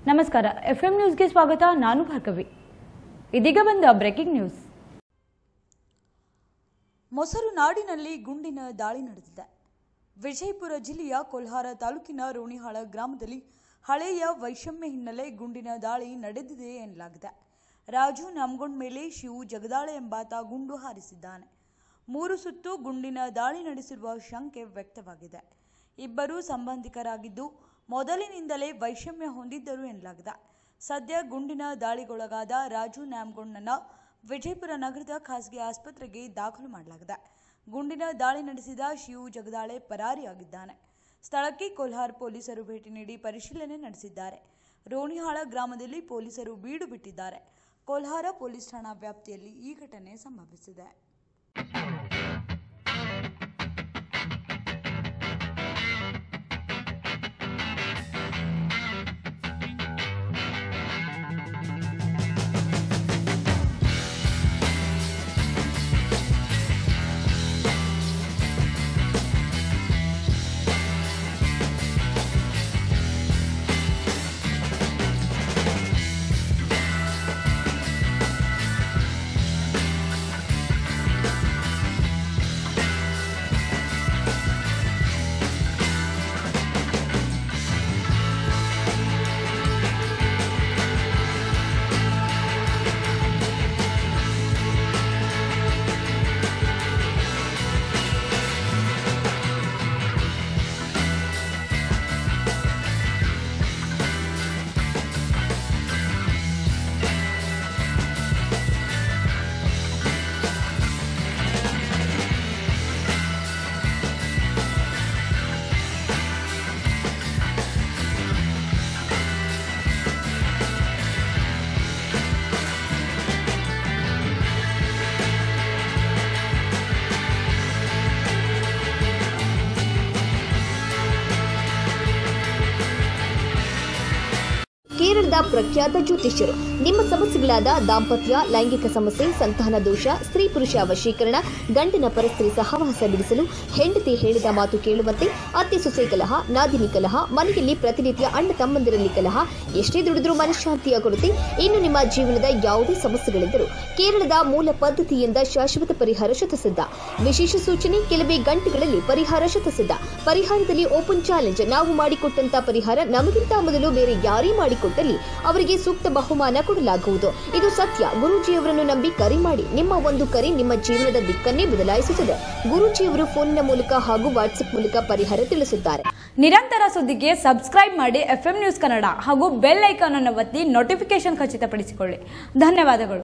ನಮಸ್ಕಾರ F M ನ್ಯೂಸ್ಗೆ ಸ್ವಾಗತ ನಾನು ಭಾರ್ಗವಿ ಇದೀಗ ಬಂದ ಬ್ರೇಕಿಂಗ್ ನ್ಯೂಸ್ ಮೊಸರು ನಾಡಿನಲ್ಲಿ ಗುಂಡಿನ ದಾಳಿ ನಡೆದಿದೆ ವಿಜಯಪುರ ಜಿಲ್ಲೆಯ ಕೊಲ್ಹಾರ ತಾಲೂಕಿನ ರೋಣಿಹಾಳ ಗ್ರಾಮದಲ್ಲಿ ಹಳೆಯ ವೈಷಮ್ಯ ಹಿನ್ನೆಲೆ ಗುಂಡಿನ ದಾಳಿ ನಡೆದಿದೆ ಎನ್ನಲಾಗಿದೆ ರಾಜು ನಾಮಗೊಂಡ್ ಮೇಲೆ ಶಿವು ಜಗದಾಳೆ ಎಂಬಾತ ಗುಂಡು ಹಾರಿಸಿದ್ದಾನೆ ಮೂರು ಸುತ್ತು ಗುಂಡಿನ ದಾಳಿ ನಡೆಸಿರುವ ಶಂಕೆ ವ್ಯಕ್ತವಾಗಿದೆ ಇಬ್ಬರು ಸಂಬಂಧಿಕರಾಗಿದ್ದು ಮೊದಲಿನಿಂದಲೇ ವೈಷಮ್ಯ ಹೊಂದಿದ್ದರು ಎನ್ನಲಾಗಿದೆ ಸದ್ಯ ಗುಂಡಿನ ದಾಳಿಗೊಳಗಾದ ರಾಜು ನ್ಯಾಮ್ಗೊಂಡ್ನನ್ನ ವಿಜಯಪುರ ನಗರದ ಖಾಸಗಿ ಆಸ್ಪತ್ರೆಗೆ ದಾಖಲು ಮಾಡಲಾಗಿದೆ ಗುಂಡಿನ ದಾಳಿ ನಡೆಸಿದ ಶಿವು ಜಗದಾಳೆ ಪರಾರಿಯಾಗಿದ್ದಾನೆ ಸ್ಥಳಕ್ಕೆ ಕೊಲ್ಹಾರ್ ಪೊಲೀಸರು ಭೇಟಿ ನೀಡಿ ಪರಿಶೀಲನೆ ನಡೆಸಿದ್ದಾರೆ ರೋಣಿಹಾಳ ಗ್ರಾಮದಲ್ಲಿ ಪೊಲೀಸರು ಬೀಡು ಬಿಟ್ಟಿದ್ದಾರೆ ಕೊಲ್ಹಾರ ಪೊಲೀಸ್ ಠಾಣಾ ವ್ಯಾಪ್ತಿಯಲ್ಲಿ ಈ ಘಟನೆ ಸಂಭವಿಸಿದೆ ಕೇರಳದ ಪ್ರಖ್ಯಾತ ಜ್ಯೋತಿಷ್ಯರು ನಿಮ್ಮ ಸಮಸ್ಯೆಗಳಾದ ದಾಂಪತ್ಯ ಲೈಂಗಿಕ ಸಮಸ್ಯೆ ಸಂತಾನ ದೋಷ ಸ್ತ್ರೀ ಪುರುಷ ವಶೀಕರಣ ಗಂಡನ ಪರಸ್ತ್ರೀ ಸಹವಾಸ ಬಿಡಿಸಲು ಹೆಂಡತಿ ಹೇಳಿದ ಮಾತು ಕೇಳುವಂತೆ ಅತ್ತೆ ಸೊಸೆ ಕಲಹ ನಾದಿನಿ ಕಲಹ ಮನೆಯಲ್ಲಿ ಪ್ರತಿನಿತ್ಯ ಅಣ್ಣ ತಮ್ಮಂದಿರಲ್ಲಿ ಕಲಹ ಎಷ್ಟೇ ದುಡಿದ್ರೂ ಮನಃಶಾಂತಿಯ ಕೊರತೆ ಇನ್ನು ನಿಮ್ಮ ಜೀವನದ ಯಾವುದೇ ಸಮಸ್ಯೆಗಳಿದ್ದರೂ ಕೇರಳದ ಮೂಲ ಪದ್ಧತಿಯಿಂದ ಶಾಶ್ವತ ಪರಿಹಾರ ಶತಸಿದ್ಧ ವಿಶೇಷ ಸೂಚನೆ ಕೆಲವೇ ಗಂಟೆಗಳಲ್ಲಿ ಪರಿಹಾರ ಶತಸಿದ್ಧ ಪರಿಹಾರದಲ್ಲಿ ಓಪನ್ ಚಾಲೆಂಜ್ ನಾವು ಮಾಡಿಕೊಟ್ಟಂತ ಪರಿಹಾರ ನಮಗಿಂತ ಮೊದಲು ಬೇರೆ ಯಾರೇ ಮಾಡಿಕೊಟ್ಟಲ್ಲಿ ಅವರಿಗೆ ಸೂಕ್ತ ಬಹುಮಾನ ಕೊಡಲಾಗುವುದು ಇದು ಸತ್ಯ ಗುರೂಜಿಯವರನ್ನು ನಂಬಿ ಕರೆ ಮಾಡಿ ನಿಮ್ಮ ಒಂದು ಕರೆ ನಿಮ್ಮ ಜೀವನದ ದಿಕ್ಕನ್ನೇ ಬದಲಾಯಿಸುತ್ತದೆ ಗುರೂಜಿಯವರು ಫೋನಿನ ಮೂಲಕ ಹಾಗೂ ವಾಟ್ಸ್ಆಪ್ ಮೂಲಕ ಪರಿಹಾರ ತಿಳಿಸುತ್ತಾರೆ ನಿರಂತರ ಸುದ್ದಿಗೆ ಸಬ್ಸ್ಕ್ರೈಬ್ ಮಾಡಿ ಎಫ್ ಎಂ ನ್ಯೂಸ್ ಕನ್ನಡ ಹಾಗೂ ಬೆಲ್ ಐಕಾನ್ ಅನ್ನು ಒತ್ತಿ ನೋಟಿಫಿಕೇಶನ್ ಖಚಿತಪಡಿಸಿಕೊಳ್ಳಿ ಧನ್ಯವಾದಗಳು